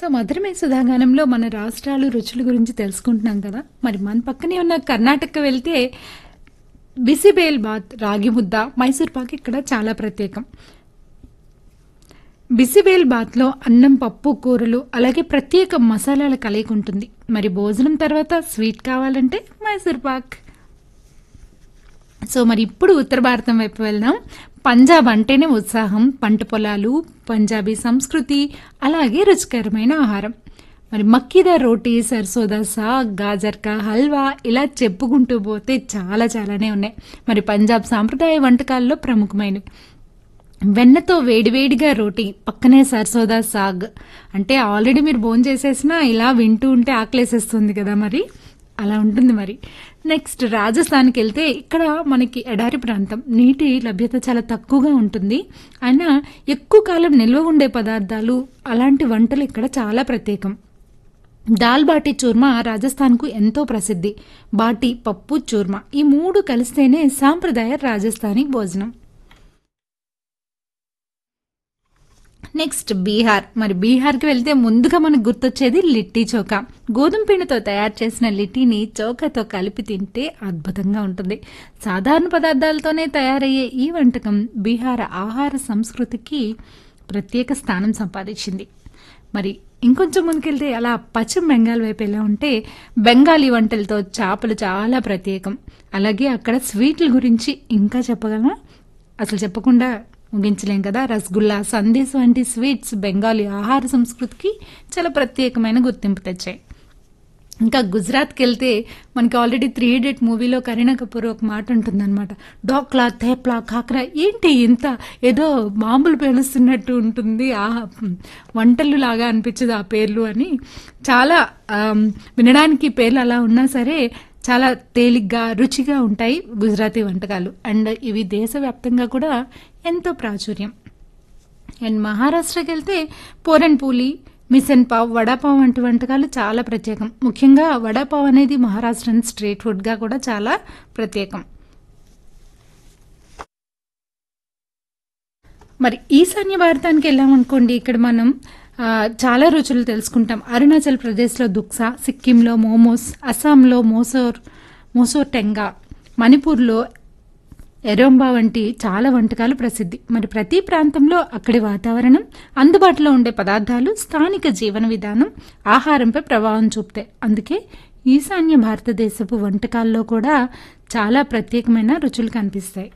so మధురమే సుధాగానంలో మన రాష్ట్రాలు రుచుల గురించి తెలుసుకుంటున్నాం కదా మరి మన పక్కనే ఉన్న కర్ణాటక వెళ్తే బిసిబేల్ బాత్ రాగి ముద్ద మైసూర్ పాక్ ఇక్కడ చాలా ప్రత్యేకం బిసిబేల్ బాత్లో అన్నం పప్పు కూరలు అలాగే ప్రత్యేక మసాలాల కలయిక ఉంటుంది మరి భోజనం తర్వాత స్వీట్ కావాలంటే మైసూర్ పాక్ సో మరి ఇప్పుడు ఉత్తర భారతం వైపు వెళ్దాం పంజాబ్ అంటేనే ఉత్సాహం పంట పొలాలు పంజాబీ సంస్కృతి అలాగే రుచికరమైన ఆహారం మరి మక్కీదా రోటీ సర్సోదా సాగ్ గాజర్ కా హల్వా ఇలా చెప్పుకుంటూ పోతే చాలా చాలానే ఉన్నాయి మరి పంజాబ్ సాంప్రదాయ వంటకాల్లో ప్రముఖమైనవి వెన్నతో వేడివేడిగా రోటీ పక్కనే సర్సోదా సాగ్ అంటే ఆల్రెడీ మీరు భోజనం చేసేసినా ఇలా వింటూ ఉంటే ఆకలేసేస్తుంది కదా మరి అలా ఉంటుంది మరి నెక్స్ట్ రాజస్థాన్కి వెళ్తే ఇక్కడ మనకి ఎడారి ప్రాంతం నీటి లభ్యత చాలా తక్కువగా ఉంటుంది అయినా ఎక్కువ కాలం నిల్వ ఉండే పదార్థాలు అలాంటి వంటలు ఇక్కడ చాలా ప్రత్యేకం దాల్ బాటీ చూర్మా రాజస్థాన్కు ఎంతో ప్రసిద్ధి బాటీ పప్పు చూర్మా ఈ మూడు కలిస్తేనే సాంప్రదాయ రాజస్థానీ భోజనం నెక్స్ట్ బీహార్ మరి బీహార్కి వెళ్తే ముందుగా మనకు గుర్తొచ్చేది లిట్టి చోకా గోధుమ పిండితో తయారు చేసిన లిట్టీని చోకాతో కలిపి తింటే అద్భుతంగా ఉంటుంది సాధారణ పదార్థాలతోనే తయారయ్యే ఈ వంటకం బీహార్ ఆహార సంస్కృతికి ప్రత్యేక స్థానం సంపాదించింది మరి ఇంకొంచెం ముందుకెళ్తే అలా పశ్చిమ బెంగాల్ వైపు ఎలా ఉంటే బెంగాలీ వంటలతో చేపలు చాలా ప్రత్యేకం అలాగే అక్కడ స్వీట్ల గురించి ఇంకా చెప్పగలమా అసలు చెప్పకుండా ముగించలేం కదా రసగుల్లా సందేశ్ వంటి స్వీట్స్ బెంగాలీ ఆహార సంస్కృతికి చాలా ప్రత్యేకమైన గుర్తింపు తెచ్చాయి ఇంకా గుజరాత్కి వెళ్తే మనకి ఆల్రెడీ త్రీ ఇడియట్ మూవీలో కరీనా కపూర్ ఒక మాట ఉంటుందన్నమాట డోక్లా తేప్లా కాకరా ఏంటి ఇంత ఏదో బాంబులు పేలుస్తున్నట్టు ఉంటుంది ఆ వంటలు లాగా అనిపించదు ఆ పేర్లు అని చాలా ఆమ్, వినడానికి పేర్లు అలా ఉన్నా సరే చాలా తేలిగ్గా రుచిగా ఉంటాయి గుజరాతీ వంటకాలు అండ్ ఇవి దేశవ్యాప్తంగా కూడా ఎంతో ప్రాచుర్యం అండ్ మహారాష్ట్రకి వెళ్తే పోరన్ పూలి మిసన్ పావ్ వడాపావ్ వంటి వంటకాలు చాలా ప్రత్యేకం ముఖ్యంగా వడాపావ్ అనేది మహారాష్ట్రన్ స్ట్రీట్ ఫుడ్గా కూడా చాలా ప్రత్యేకం మరి ఈశాన్య భారతానికి వెళ్ళామనుకోండి ఇక్కడ మనం ఆ, చాలా రుచులు తెలుసుకుంటాం అరుణాచల్ ప్రదేశ్లో దుక్సా సిక్కింలో మోమోస్ అస్సాంలో మోసోర్ మోసోర్ టెంగా మణిపూర్లో ఎరోంబా వంటి చాలా వంటకాలు ప్రసిద్ధి మరి ప్రతి ప్రాంతంలో అక్కడి వాతావరణం అందుబాటులో ఉండే పదార్థాలు స్థానిక జీవన విధానం ఆహారంపై ప్రభావం చూపుతాయి అందుకే ఈశాన్య భారతదేశపు వంటకాల్లో కూడా చాలా ప్రత్యేకమైన రుచులు కనిపిస్తాయి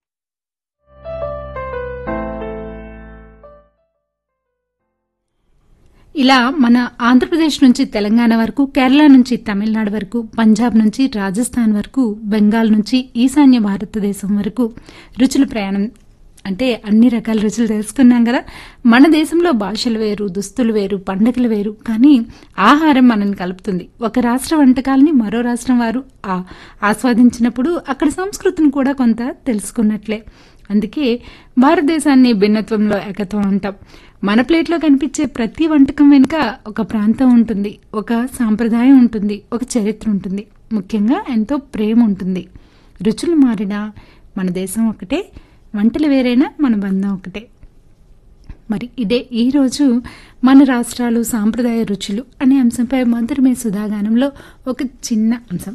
ఇలా మన ఆంధ్రప్రదేశ్ నుంచి తెలంగాణ వరకు కేరళ నుంచి తమిళనాడు వరకు పంజాబ్ నుంచి రాజస్థాన్ వరకు బెంగాల్ నుంచి ఈశాన్య భారతదేశం వరకు రుచుల ప్రయాణం అంటే అన్ని రకాల రుచులు తెలుసుకున్నాం కదా మన దేశంలో భాషలు వేరు దుస్తులు వేరు పండుగలు వేరు కానీ ఆహారం మనల్ని కలుపుతుంది ఒక రాష్ట్ర వంటకాలని మరో రాష్ట్రం వారు ఆ- ఆస్వాదించినప్పుడు అక్కడ సంస్కృతిని కూడా కొంత తెలుసుకున్నట్లే అందుకే భారతదేశాన్ని భిన్నత్వంలో ఏకత్వం అంటాం మన ప్లేట్లో కనిపించే ప్రతి వంటకం వెనుక ఒక ప్రాంతం ఉంటుంది ఒక సాంప్రదాయం ఉంటుంది ఒక చరిత్ర ఉంటుంది ముఖ్యంగా ఎంతో ప్రేమ ఉంటుంది రుచులు మారినా మన దేశం ఒకటే వంటలు వేరైనా మన బంధం ఒకటే మరి ఇదే ఈరోజు మన రాష్ట్రాలు సాంప్రదాయ రుచులు అనే అంశంపై మధురమే సుధాగానంలో ఒక చిన్న అంశం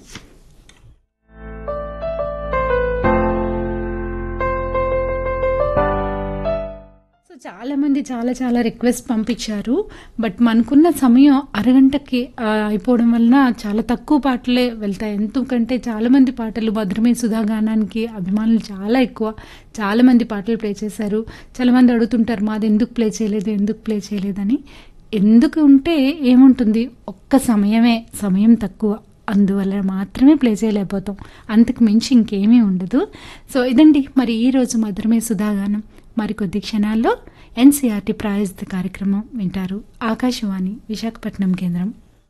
సో చాలా మంది చాలా చాలా రిక్వెస్ట్ పంపించారు బట్ మనకున్న సమయం అరగంటకి ఆ, అయిపోవడం వలన చాలా తక్కువ పాటలే వెళ్తాయి ఎందుకంటే చాలా మంది పాటలు భద్రమే సుధాగానానికి అభిమానులు చాలా ఎక్కువ చాలా మంది పాటలు ప్లే చేశారు చాలా మంది అడుగుతుంటారు మాది ఎందుకు ప్లే చేయలేదు ఎందుకు ప్లే చేయలేదని ఎందుకు ఉంటే ఏముంటుంది ఒక్క సమయమే సమయం తక్కువ అందువల్ల మాత్రమే ప్లే చేయలేకపోతాం అంతకు మించి ఇంకేమీ ఉండదు సో ఇదండి మరి ఈ రోజు మధురమే సుధాగానం మరికొద్ది క్షణాల్లో ఎన్సీఆర్టీ ప్రాయోజిత కార్యక్రమం వింటారు ఆకాశవాణి విశాఖపట్నం కేంద్రం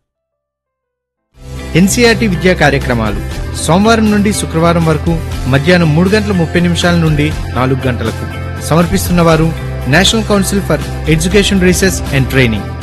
ఎన్సీఆర్టీ విద్యా కార్యక్రమాలు సోమవారం నుండి శుక్రవారం వరకు మధ్యాహ్నం మూడు గంటల ముప్పై నిమిషాల నుండి నాలుగు గంటలకు సమర్పిస్తున్నవారు national council for education research and training